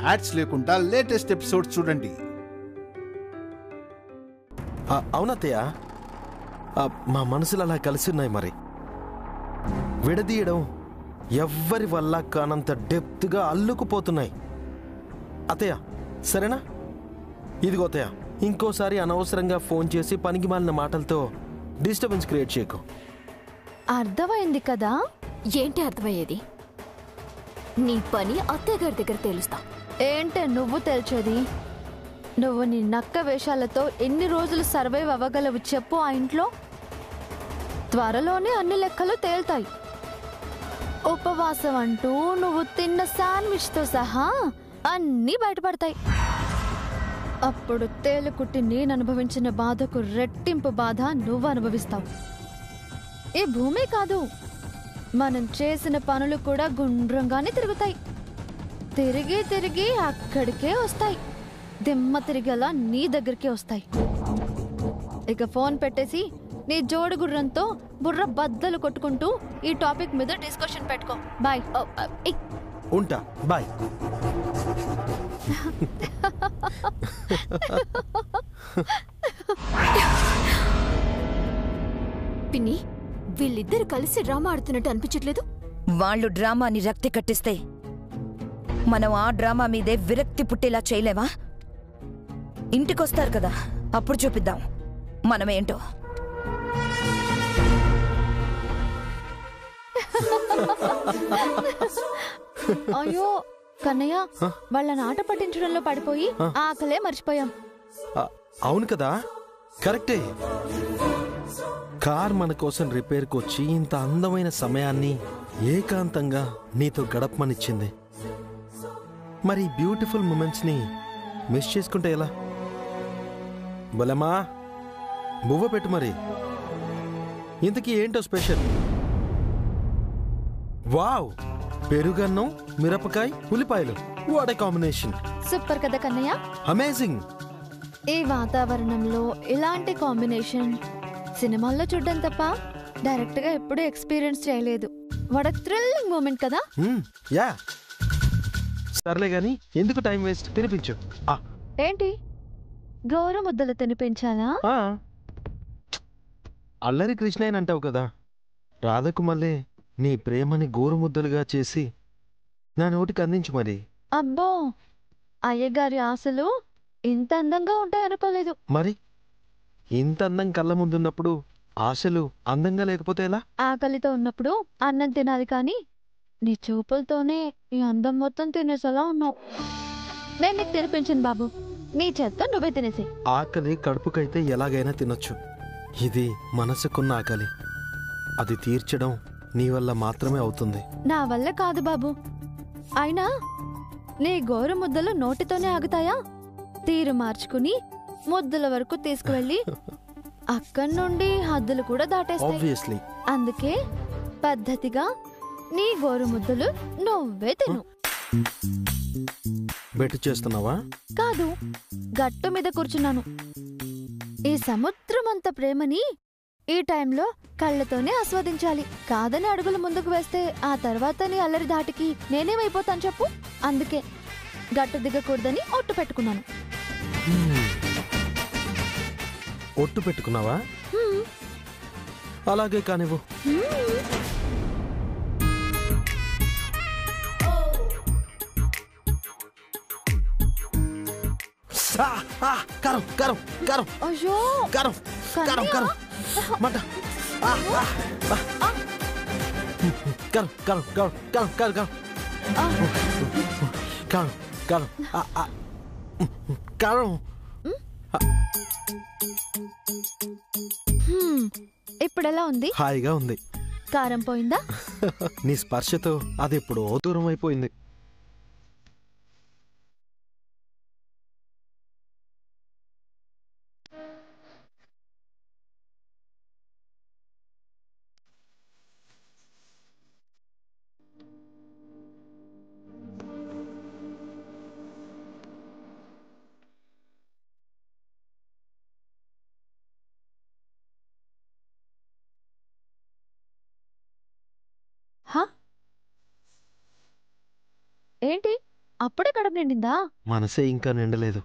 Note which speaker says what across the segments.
Speaker 1: Ads లేకుండా latest episode చూడండి
Speaker 2: ఆ, అవునత్తయ్య ఆ, మా మనసులు అలా కలిసి ఉన్నాయి మరి విడదీయడం ఎవ్వరి వల్ల కానంత డెప్త్గా అల్లుకుపోతున్నాయి అత్తయ్య సరేనా ఇదిగో అత్తయ్య ఇంకోసారి అనవసరంగా ఫోన్ చేసి పనికి మాలిన మాటలతో డిస్టర్బెన్స్ క్రియేట్ చేయకు
Speaker 3: అర్థమైంది కదా
Speaker 4: ఏంటి అర్థమయ్యేది నీ పని అత్తయ్య గారి దగ్గర తెలుస్తా
Speaker 3: ఏంటే నువ్వు తెలిచేది నువ్వు నీ నక్క వేషాలతో ఎన్ని రోజులు సర్వైవ్ అవ్వగలవు చెప్పు ఆ ఇంట్లో త్వరలోనే అన్ని లెక్కలు తేల్తాయి ఉపవాసం అంటూ నువ్వు తిన్న శాండ్విచ్తో సహా అన్నీ బయటపడతాయి అప్పుడు తేలుకుట్టి నేను అనుభవించిన బాధకు రెట్టింపు బాధ నువ్వు అనుభవిస్తావు ఈ భూమే కాదు మనం చేసిన పనులు కూడా గుండ్రంగానే తిరుగుతాయి తిరిగి తిరిగి అక్కడికే వస్తాయి దిమ్మ తిరిగేలా నీ దగ్గరికే వస్తాయి ఇక ఫోన్ పెట్టేసి నీ జోడు గుర్రంతో బుర్ర బద్దలు కొట్టుకుంటూ ఈ టాపిక్ మీద డిస్కషన్ పెట్టుకో బాయ్
Speaker 4: ఓ, ఆ, ఏయ్,
Speaker 2: ఉంటా బాయ్
Speaker 4: పిన్ని వీళ్ళిద్దరు కలిసి డ్రామా ఆడుతున్నట్టు అనిపించట్లేదు
Speaker 5: వాళ్ళు డ్రామాని రక్తి కట్టిస్తే మనం ఆ డ్రామా మీదే విరక్తి పుట్టేలా చేయలేమా ఇంటికొస్తారు కదా అప్పుడు చూపిద్దాం మనమేంటో
Speaker 3: అయ్యో కన్నయ్య వాళ్ళని ఆట పట్టించడంలో పడిపోయి ఆకలే మర్చిపోయాం
Speaker 2: ఆ, అవును కదా కరెక్టే కార్ మన కోసం రిపేర్కి వచ్చి ఇంత అందమైన సమయాన్ని ఏకాంతంగా నీతో గడపమనిచ్చింది మరి బ్యూటిఫుల్ మూమెంట్స్ని మిస్ చేసుకుంటే ఎలా బలమా బువ్వ పెట్టు మరి ఇంతకీ ఏంటో స్పెషల్ వావ్ పెరుగన్నం మిరపకాయ ఉల్లిపాయలు వాట్ కాంబినేషన్
Speaker 3: సూపర్ కదా కన్నయ్య
Speaker 2: అమేజింగ్
Speaker 3: ఈ వాతావరణంలో ఇలాంటి కాంబినేషన్ సినిమాల్లో చూడడం తప్ప డైరెక్ట్ గా ఎప్పుడూ ఎక్స్పీరియన్స్ చేయలేదు వాడ థ్రిల్లింగ్ మూమెంట్ కదా
Speaker 2: మ్మ్, యా సర్లే గాని ఎందుకు టైం వేస్ట్ తినిపించు ఆ,
Speaker 3: ఏంటి గౌర ముద్దలు తినిపించాలా
Speaker 2: ఆ. అల్లరి కృష్ణయ్యని అంటావు కదా రాధకు మళ్ళీ నీ ప్రేమని గోరుముద్దలుగా చేసి నా నోటికి అందించు మరి
Speaker 3: అబ్బో అయ్యగారి ఆశలు ఇంత అందంగా ఉంటాయనుకోలేదు
Speaker 2: మరి ఇంత అందం కళ్ళ ముందున్నప్పుడు ఆశలు అందంగా లేకపోతే ఎలా
Speaker 3: ఆకలితో ఉన్నప్పుడు అన్నం తినాలి కానీ నీ చూపులతోనే ఈ అందం మొత్తం తినేసేలా ఉన్నావు నేను నీకు తినిపించను బాబు నీ చేత్తో నువ్వే తినేసి
Speaker 2: ఆకలి కడుపుకైతే ఎలాగైనా తినొచ్చు ఇది మనసుకున్న ఆకలి అది తీర్చడం నీ వల్ల మాత్రమే అవుతుంది
Speaker 3: నా వల్ల కాదు బాబు అయినా నీ గోరు ముద్దలు నోటితోనే ఆగుతాయా తీరు మార్చుకుని ముద్దల వరకు తీసుకువెళ్ళి అక్కడి నుండి హద్దులు కూడా దాటేస్తాయి
Speaker 2: ఆబ్వియస్లీ
Speaker 3: అందుకే పద్ధతిగా నీ గోరు ముద్దలు నువ్వే తిను
Speaker 2: బెట్ చేస్తున్నావా
Speaker 3: కాదు గట్టు మీద కూర్చున్నాను ఈ సముద్రమంత ప్రేమని ఈ టైంలో కళ్ళతోనే ఆస్వాదించాలి కాదని అడుగులు ముందుకు వేస్తే ఆ తర్వాత నీ అల్లరి దాటికి నేనేమైపోతాను చెప్పు అందుకే గట్టు దిగకూడదని ఒట్టు పెట్టుకున్నాను
Speaker 2: ఒట్టు పెట్టుకున్నావా అలాగే కానివ్వు ఆ, ఆ, కారం కారం కారం
Speaker 3: అయ్యో
Speaker 2: కారం కారం కారం మంట ఆ, ఆ, ఆ. కారం కారం కారం కారం కారం కారం కారం కారం ఆ, ఆ. కారం
Speaker 3: హ్మ్, ఇప్పుడెలా ఉంది
Speaker 2: హాయిగా ఉంది
Speaker 3: కారం పోయిందా
Speaker 2: నీ స్పర్శతో అది ఎప్పుడో దూరం అయిపోయింది
Speaker 3: హా ఏంటి అప్పుడే కడుపు నిండిందా
Speaker 2: మనసే ఇంకా నిండలేదు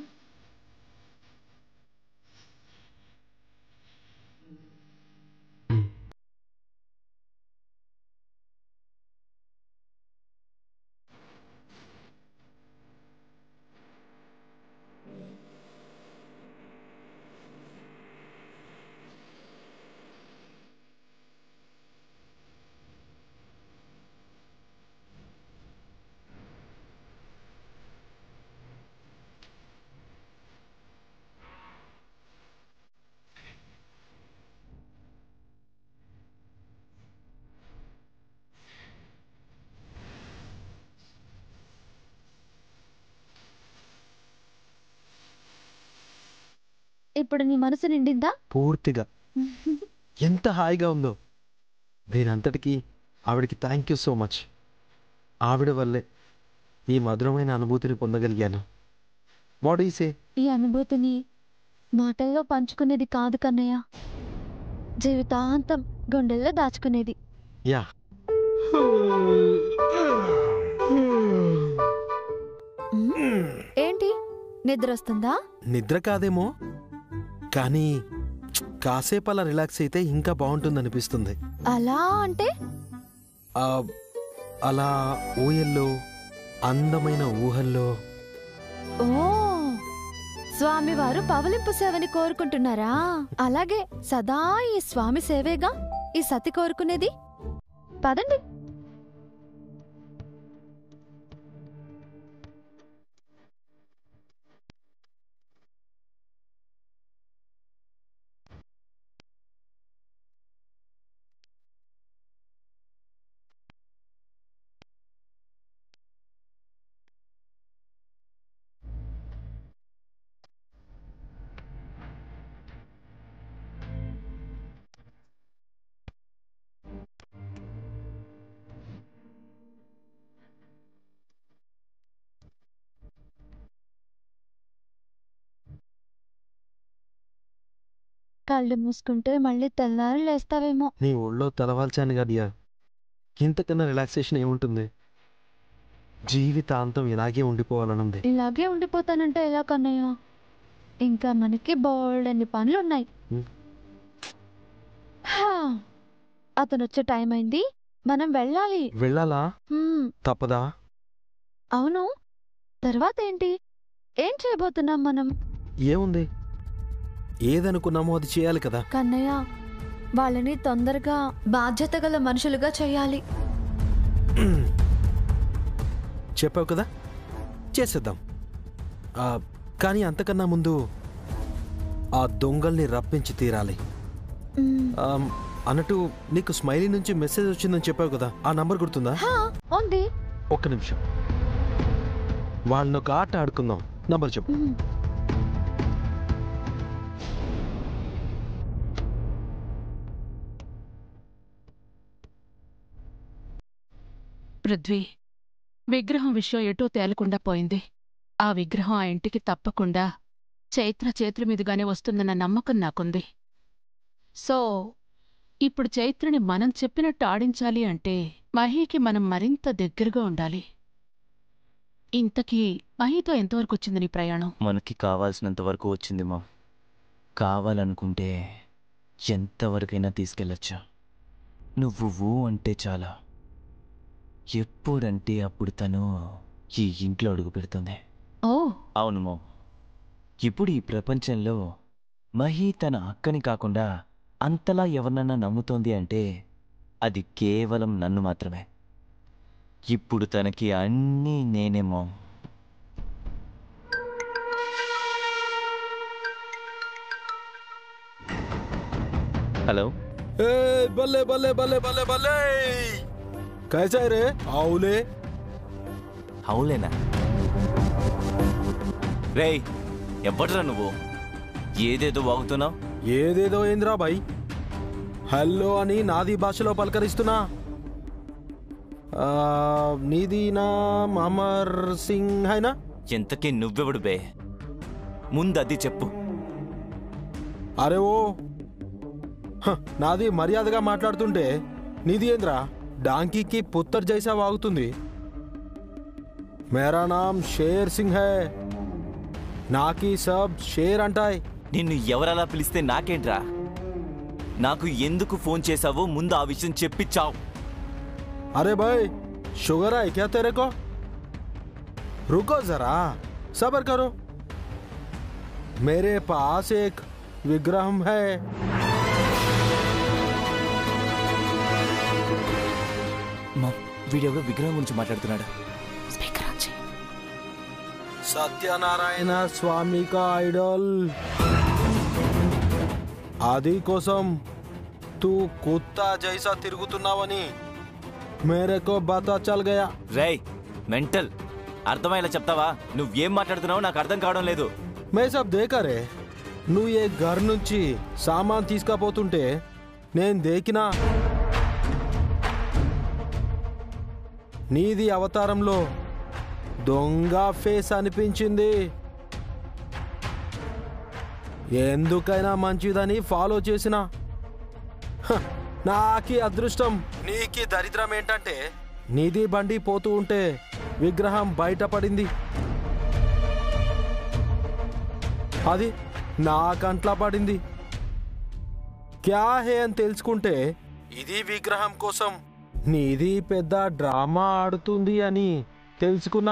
Speaker 3: ఇప్పుడు నీ మనసు నిండిందా
Speaker 2: పూర్తిగా ఎంత హాయిగా ఉందో దీనంతటికీ ఆవిడకి థ్యాంక్ యూ సో మచ్ ఆవిడ వల్లే ఈ మధురమైన అనుభూతిని పొందగలిగాను వాట్ సే
Speaker 3: ఈ అనుభూతిని మాటల్లో పంచుకునేది కాదు కన్నయ్య జీవితాంతం గుండెల్లో దాచుకునేది
Speaker 2: యా
Speaker 3: ఏంటి నిద్ర వస్తుందా
Speaker 2: నిద్ర కాదేమో కానీ కాసేపు అలా రిలాక్స్ అయితే ఇంకా బాగుంటుంది అనిపిస్తుంది
Speaker 3: అలా అంటే
Speaker 2: ఆ, అలా ఊయల్లో అందమైన ఊహల్లో
Speaker 3: ఓ స్వామివారు పవలింపు సేవని కోరుకుంటున్నారా అలాగే సదా ఈ స్వామి సేవేగా ఈ సతి కోరుకునేది పదండి కళ్ళు మూసుకుంటే మళ్ళీ తెల్లారి లేస్తావేమో
Speaker 2: నీ ఒళ్ళో తలవాల్చాను గడియా ఇంతకన్నా రిలాక్సేషన్ ఏముంటుంది జీవితాంతం ఇలాగే ఉండిపోవాలనుంది
Speaker 3: ఇలాగే ఉండిపోతానంటే ఎలా కన్నయ్య ఇంకా మనకి బోల్డన్ని పనులు ఉన్నాయి
Speaker 2: హ్మ్.
Speaker 3: హా, అతను వచ్చే టైం అయింది మనం వెళ్ళాలి
Speaker 2: వెళ్ళాలా
Speaker 3: హ్మ్,
Speaker 2: తప్పదా
Speaker 3: అవును తర్వాత ఏంటి ఏం చేయబోతున్నాం మనం
Speaker 2: ఏముంది ఏదనుకున్నామో అది చేయాలి కదా
Speaker 3: కన్నయ్య వాళ్ళని తొందరగా బాధ్యత గల మనుషులుగా చేయాలి
Speaker 2: చెప్పావు కదా చేసేద్దాం ఆ, కానీ అంతకన్నా ముందు ఆ దొంగల్ని రప్పించి తీరాలి
Speaker 3: మ్,
Speaker 2: ఆమ్, అన్నట్టు నీకు స్మైలీ నుంచి మెసేజ్ వచ్చిందని చెప్పావు కదా ఆ నంబర్ గుర్తుందా
Speaker 3: హా, ఉంది
Speaker 2: ఒక్క నిమిషం వాళ్ళని ఒక ఆట ఆడుకుందాం నంబర్ చెప్పు
Speaker 3: మ్,
Speaker 6: పృథ్వీ విగ్రహం విషయం ఎటో తేలకుండా పోయింది ఆ విగ్రహం ఆ ఇంటికి తప్పకుండా చైత్ర చేతుల మీదుగానే వస్తుందన్న నమ్మకం నాకుంది సో ఇప్పుడు చైత్రని మనం చెప్పినట్టు ఆడించాలి అంటే మహీకి మనం మరింత దగ్గరగా ఉండాలి ఇంతకీ మహీతో ఎంతవరకు వచ్చింది నీ ప్రయాణం
Speaker 7: మనకి కావాల్సినంత వరకు వచ్చింది మా కావాలనుకుంటే ఎంతవరకైనా తీసుకెళ్ళొచ్చు నువ్వు ఊ అంటే చాలా ఎప్పుడంటే అప్పుడు తను ఈ ఇంట్లో అడుగు పెడుతుంది
Speaker 6: ఓ
Speaker 7: అవును మో ఇప్పుడు ఈ ప్రపంచంలో మహి తన అక్కని కాకుండా అంతలా ఎవరినన్నా నమ్ముతోంది అంటే అది కేవలం నన్ను మాత్రమే ఇప్పుడు తనకి అన్నీ నేనేమో హలో
Speaker 2: ఏ బల్లే బల్లే బల్లే బల్లే బల్లే కైసా రే ఆవులే
Speaker 7: అవులేనా రేయ్ ఎవడ్రా నువ్వు ఏదేదో వాగుతున్నావు
Speaker 2: ఏదేదో ఏందిరా బాయ్ హలో అని నాది భాషలో పలకరిస్తున్నా ఆ, నీది నా అమర్ సింగ్ హైనా
Speaker 7: ఎంతకీ నువ్వెవడు బే ముందు అది చెప్పు
Speaker 2: అరే ఓ హ, నాది మర్యాదగా మాట్లాడుతుంటే నీది ఏంద్రా డాంకీకి పుత్తర్ జైసా వాగుతుంది मेरा नाम शेर सिंह है నాకి సబ్ షేర్ అంటాయ్
Speaker 7: నిన్ను ఎవరలా పిలిస్తే నాకేంట్రా నాకు ఎందుకు ఫోన్ చేశావో ముందు ఆ విషయం చెప్పిచ్చావు
Speaker 2: अरे भाई शुगर है क्या तेरे को रुको जरा सबर करो मेरे पास एक विग्रह है
Speaker 7: మా వీడెవడో విగ్రహం గురించి మాట్లాడుతున్నాడు
Speaker 4: స్పీకర్ ఆన్ చేయి
Speaker 2: సత్యనారాయణ స్వామి కా ఐడల్ ఆది కోసం తూ కుత్తా జైసా తిరుగుతున్నావని మేరేకో బాతా చల్ గయా
Speaker 7: రేయ్ మెంటల్ అర్థమయ్యేలా చెప్తావా నువ్వేం మాట్లాడుతున్నావో నాకు అర్థం కావడం లేదు
Speaker 2: మే సబ్ దేకరే నువ్వు ఏ ఘర్ నుంచి సామాన్ తీసుకపోతుంటే నేను దేకినా నీది అవతారంలో దొంగ ఫేస్ అనిపించింది ఎందుకైనా మంచిదని ఫాలో చేసిన హ, నాకి అదృష్టం నీకి దరిద్రం ఏంటంటే నీది బండి పోతూ ఉంటే విగ్రహం బయటపడింది అది నా కంట్ల పడింది క్యా హే అని తెలుసుకుంటే ఇది విగ్రహం కోసం నీది పెద్ద డ్రామా ఆడుతుంది అని తెలుసుకున్నా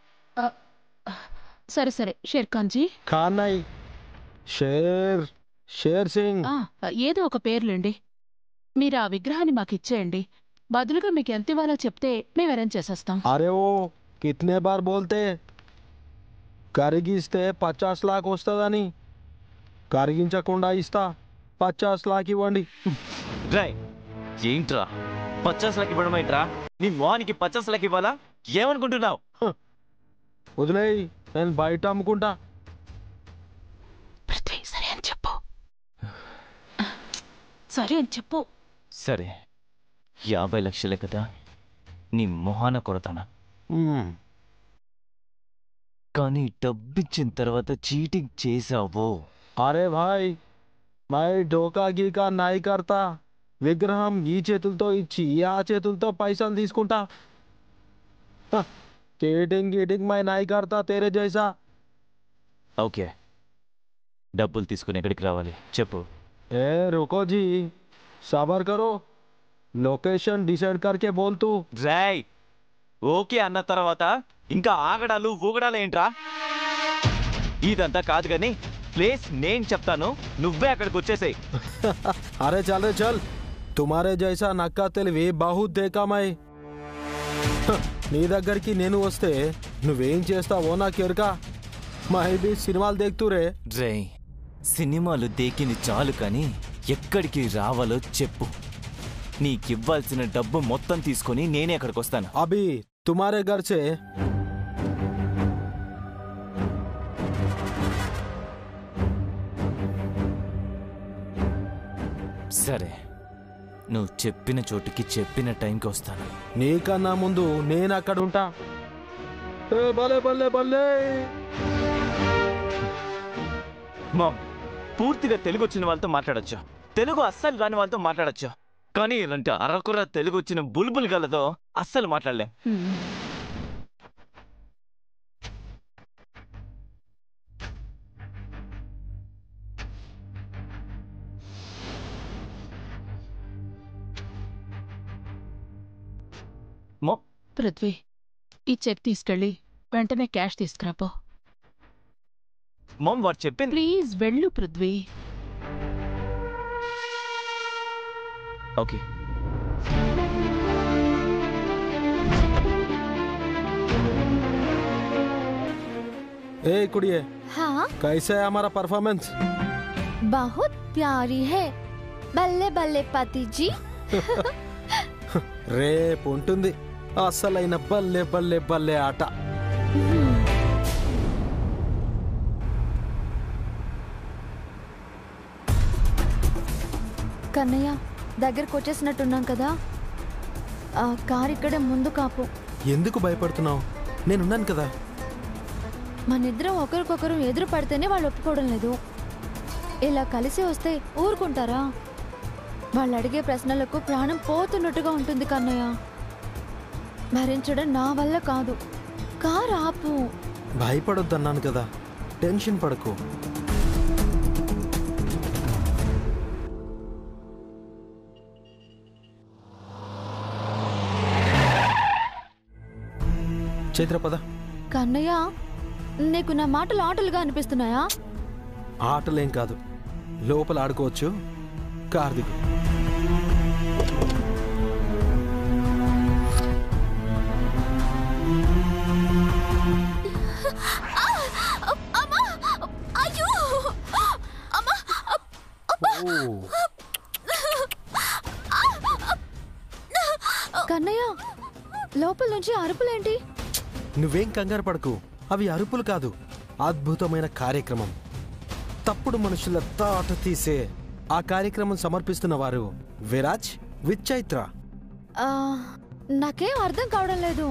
Speaker 6: సరే సరే షేర్ఖాన్జీ
Speaker 2: ఖానయ్ షేర్ షేర్ సింగ్
Speaker 6: ఆ, ఏదో ఒక పేర్లేండి మీరు ఆ విగ్రహాన్ని మాకు ఇచ్చేయండి బదులుగా మీకు ఎంత ఇవ్వాలో చెప్తే మేము అరేంజ్ చేసేస్తాం
Speaker 2: అరే ఓ కితనే బార్ బోల్తే కరిగిస్తే పచాస్ లాక్ వస్తుందని కరిగించకుండా ఇస్తా పచాస్ లాక్ ఇవ్వండి
Speaker 7: రాయ్ ఏంట్రా పచ్చాస్ లకి ఇవ్వడం ఏంట్రా నీ మోనికి పచ్చాస్ లకి ఇవ్వాలా ఏమనుకుంటున్నావు
Speaker 2: వదిలేయ్ నేను బయట అమ్ముకుంటా
Speaker 6: పృథ్వీ సరే అని చెప్పు సరే అని చెప్పు
Speaker 7: సరే యాభై లక్షలే కదా నీ మొహాన కొడతానా
Speaker 2: మ్మ్.
Speaker 7: కానీ డబ్బిచ్చిన తర్వాత చీటింగ్ చేసావో
Speaker 2: అరే భాయ్ మై డోకా గీకా నాయి కర్తా విగ్రహం ఈ చేతులతో ఇచ్చి ఆ చేతులతో పైసలు తీసుకుంటా హ, చీటింగ్ గీటింగ్ మై నాయి కర్తా తేరే జైసా
Speaker 7: ఓకే డబ్బులు తీసుకుని ఎక్కడికి రావాలి చెప్పు
Speaker 2: ఏ रुको जी सबर करो लोकेशन डिसाइड करके बोल तू
Speaker 7: రాయ్ ఓకే అన్న తర్వాత ఇంకా ఆగడాలు ఊగడాలు ఏంట్రా ఇదంతా కాదు కానీ ప్లేస్ నేను చెప్తాను నువ్వే అక్కడికి వచ్చేసేయ్
Speaker 2: अरे चल रे चल तुम्हारे जैसा నక్కా తెలివి బాహుత్ దేకా మై హ, నీ దగ్గరికి నేను వస్తే నువ్వేం చేస్తావో నాకు ఎరుక మై బి సినిమాలు దేక్తూ రే
Speaker 7: రేయ్ సినిమాలు దేకింది చాలు కానీ ఎక్కడికి రావాలో చెప్పు నీకివ్వాల్సిన డబ్బు మొత్తం తీసుకొని నేనే అక్కడికి వస్తాను
Speaker 2: అభి తుమారే घर से
Speaker 7: సరే నువ్వు చెప్పిన చోటుకి చెప్పిన టైంకి వస్తాను
Speaker 2: నీకన్నా ముందు నేను అక్కడ ఉంటా ఏ, భలే భలే భలే
Speaker 7: మామ్ పూర్తిగా తెలుగు వచ్చిన వాళ్ళతో మాట్లాడొచ్చు తెలుగు అస్సలు రాని వాళ్ళతో మాట్లాడొచ్చు కానీ ఇలాంటి అరకుర తెలుగు వచ్చిన బుల్బుల్ గలతో అస్సలు మాట్లాడలేం
Speaker 6: హ్మ్.
Speaker 7: మో
Speaker 6: పృథ్వీ ఈ చెక్ తీసుకెళ్ళి వెంటనే క్యాష్ తీసుకురాపో
Speaker 7: మామ్ వాడు చెప్పింది
Speaker 6: ప్లీజ్ వెళ్ళు పృథ్వీ
Speaker 7: ఓకే
Speaker 2: ए कुड़िए
Speaker 3: हाँ
Speaker 2: कैसे है हमारा परफॉर्मेंस
Speaker 3: बहुत प्यारी है బల్లే బల్లే పతిజీ
Speaker 2: రేపు ఉంటుంది అసలైన బల్లే బల్లే బల్లే ఆట
Speaker 3: కన్నయ్య దగ్గరకు వచ్చేసినట్టున్నాం కదా ఆ కార్ ఇక్కడే ముందు కాపు
Speaker 2: ఎందుకు భయపడుతున్నావు నేనున్నాను కదా
Speaker 3: మనిద్దరం ఒకరికొకరు ఎదురు పడితేనే వాళ్ళు ఒప్పుకోవడం లేదు ఇలా కలిసి వస్తే ఊరుకుంటారా వాళ్ళు అడిగే ప్రశ్నలకు ప్రాణం పోతున్నట్టుగా ఉంటుంది కన్నయ్య భరించడం నా వల్ల కాదు కార్ ఆపు
Speaker 2: భయపడొద్దన్నాను కదా టెన్షన్ పడకు చైత్ర పద
Speaker 3: కన్నయ్య నీకు నా మాటలు ఆటలుగా అనిపిస్తున్నాయా
Speaker 2: ఆటలేం కాదు లోపల ఆడుకోవచ్చు కార్ దిగు
Speaker 4: అయ్యో
Speaker 3: కన్నయ్య లోపల నుంచి అరుపులేంటి
Speaker 2: నువ్వేం కంగారు పడకు అవి అరుపులు కాదు అద్భుతమైన కార్యక్రమం తప్పుడు మనుషుల తాట తీసే ఆ కార్యక్రమం సమర్పిస్తున్న వారు విరాజ్ విత్ చైత్ర
Speaker 3: ఆ, నాకేం అర్థం కావడం లేదు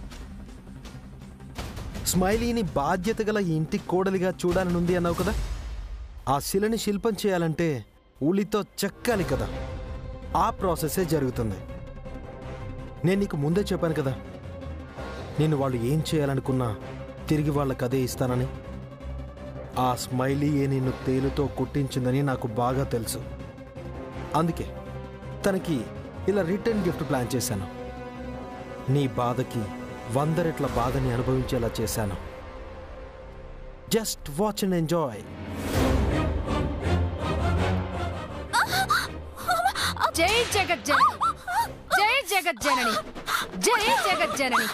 Speaker 2: స్మైలీని బాధ్యత గల ఈ ఇంటి కోడలిగా చూడాలనుంది అన్నావు కదా ఆ శిలని శిల్పం చేయాలంటే ఉలితో చెక్కాలి కదా ఆ ప్రాసెసే జరుగుతుంది నేను నీకు ముందే చెప్పాను కదా నేను వాళ్ళు ఏం చేయాలనుకున్నా తిరిగి వాళ్ళకి అదే ఇస్తానని ఆ స్మైలీయే నిన్ను తేలుతో కుట్టించిందని నాకు బాగా తెలుసు అందుకే తనకి ఇలా రిటర్న్ గిఫ్ట్ ప్లాన్ చేశాను నీ బాధకి వంద రెట్ల బాధని అనుభవించేలా చేశాను జస్ట్ వాచ్ అండ్ ఎంజాయ్
Speaker 5: జై జగజ్జనని జై జగజ్జనని జై జగజ్జనని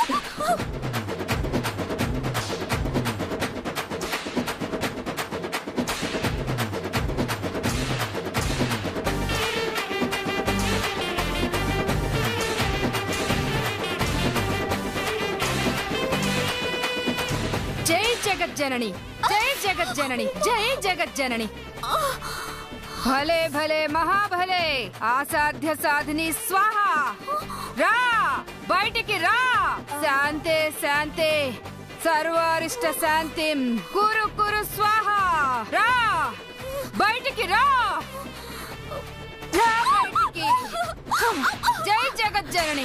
Speaker 5: జై జగజ్జనని జై జగజ్జనని జై జగజ్జనని భలే భలే మహాభలే అసాధ్య సాధిని స్వాహ రా బయటికి రా శాంతే శాంతే సర్వారిష్ట శాంతిం కురు కురు స్వాహ రా బయటికి రా రా బయటికి జై జగజ్జనని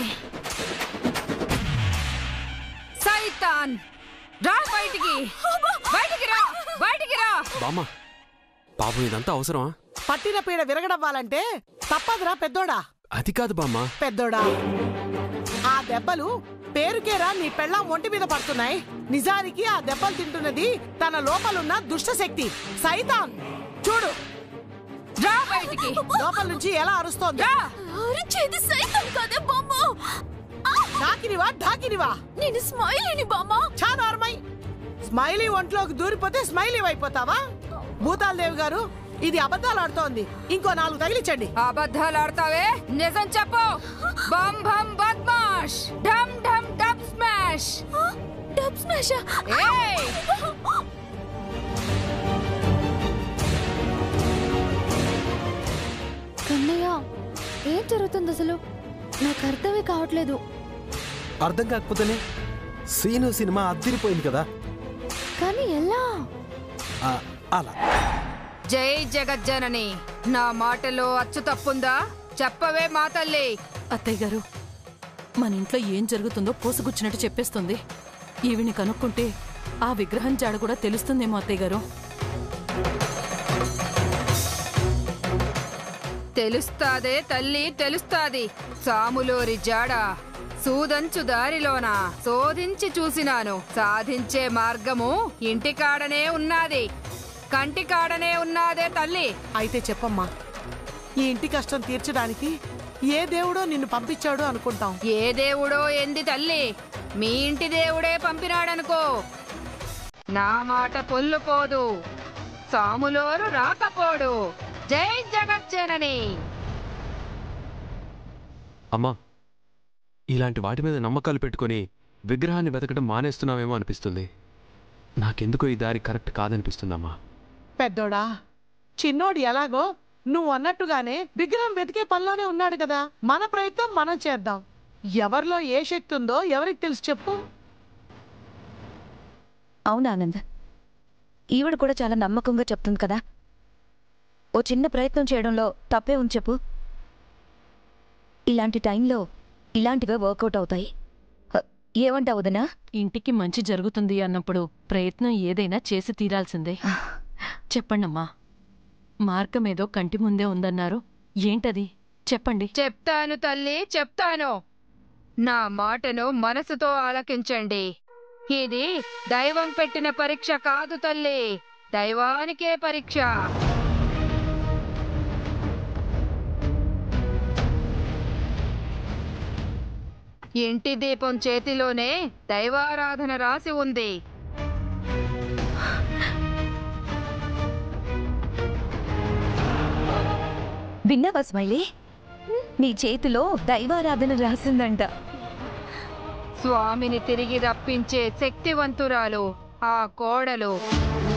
Speaker 5: సైతాన్ రా బయటికి బయటికి రా బయటికి రా
Speaker 8: బామ్మ పాపం ఇదంతా అవసరమా
Speaker 9: పట్టిన పీడ విరగడవ్వాలంటే తప్పదురా పెద్దోడా
Speaker 8: అది కాదు బామ్మ
Speaker 9: పెద్దోడా ఆ దెబ్బలు పేరుకేరా నీ పెళ్ళాం ఒంటి మీద పడుతున్నాయి నిజానికి ఆ దెబ్బలు తింటున్నది తన లోపలున్న దుష్ట శక్తి సైతాన్ చూడు
Speaker 5: రా బయటికి
Speaker 9: లోపల నుంచి ఎలా అరుస్తోంది
Speaker 5: రా
Speaker 4: అరిచేది సైతం కాదే బామ్మ
Speaker 9: డాకినివా ఢాకినివా
Speaker 4: నేను స్మైలీని బామ్మ
Speaker 9: చా నార్మై స్మైలీ ఒంట్లోకి దూరిపోతే స్మైలీ అయిపోతావా భూతాలదేవి గారు ఇది అబద్ధాలు ఆడుతోంది ఇంకో నాలుగు తగిలించండి
Speaker 5: అబద్ధాలు ఆడతావే నిజం చెప్పు బం బం బద్మాష్ ఢమ్ ఢమ్ డబ్ స్మాష్
Speaker 4: డబ్ స్మాష్
Speaker 5: ఏయ్
Speaker 3: కన్నయ్య ఏం జరుగుతుంది అసలు నాకు అర్థమే కావట్లేదు
Speaker 2: అర్థం కాకపోతేనే సీను సినిమా అద్దిరిపోయింది కదా
Speaker 3: కానీ ఎలా
Speaker 2: ఆ, అలా
Speaker 5: జై జగజ్జనని నా మాటలో అచ్చు తప్పుందా చెప్పవే మా తల్లి
Speaker 6: అత్తయ్య గారు మన ఇంట్లో ఏం జరుగుతుందో పోసుగుచ్చినట్టు చెప్పేస్తుంది ఈవిని కనుక్కుంటే ఆ విగ్రహం జాడ కూడా తెలుస్తుందేమో అత్తయ్య గారు
Speaker 5: తెలుస్తాదే తల్లి తెలుస్తాది సాములోరి జాడ సూదంచు దారిలోన శోధించి చూసినాను సాధించే మార్గము ఇంటికాడనే ఉన్నది కంటికాడనే ఉన్నాదే తల్లి
Speaker 9: అయితే చెప్పమ్మా ఈ ఇంటి కష్టం తీర్చడానికి ఏ దేవుడో నిన్ను పంపించాడో అనుకుంటాం
Speaker 5: ఏ దేవుడో ఎంది తల్లి మీ ఇంటి దేవుడే పంపినాడనుకో నా మాట పొల్లుపోదు సాములోరు రాకపోడు జై జగజ్జనని
Speaker 8: అమ్మా ఇలాంటి వాటి మీద నమ్మకాలు పెట్టుకొని విగ్రహాన్ని వెతకడం మానేస్తున్నామేమో అనిపిస్తుంది నాకెందుకో ఈ దారి కరెక్ట్ కాదనిపిస్తుందమ్మా
Speaker 9: పెద్దోడా చిన్నోడు ఎలాగో నువ్వు అన్నట్టుగానే విగ్రహం వెతికే పనిలోనే ఉన్నాడు కదా మన ప్రయత్నం మనం చేద్దాం ఎవరిలో ఏ శక్తి ఉందో ఎవరికి తెలుసు చెప్పు
Speaker 5: అవునా ఆనంద్ ఈవిడ కూడా చాలా నమ్మకంగా చెప్తుంది కదా ఓ చిన్న ప్రయత్నం చేయడంలో తప్పే ఉంది చెప్పు ఇలాంటి టైంలో ఇలాంటివే వర్కౌట్ అవుతాయి హ, ఏమంటావు వదినా
Speaker 6: ఇంటికి మంచి జరుగుతుంది అన్నప్పుడు ప్రయత్నం ఏదైనా చేసి తీరాల్సిందే చెప్పండమ్మా మార్గం ఏదో కంటి ముందే ఉందన్నారు ఏంటది చెప్పండి
Speaker 10: చెప్తాను తల్లి చెప్తాను నా మాటను మనసుతో ఆలకించండి ఇది దైవం పెట్టిన పరీక్ష కాదు తల్లి దైవానికే పరీక్ష ఇంటి దీపం చేతిలోనే దైవారాధన రాసి ఉంది
Speaker 5: విన్నావా స్మైలీ నీ చేతిలో దైవారాధన రాసిందంట
Speaker 10: స్వామిని తిరిగి రప్పించే శక్తివంతురాలు ఆ కోడలు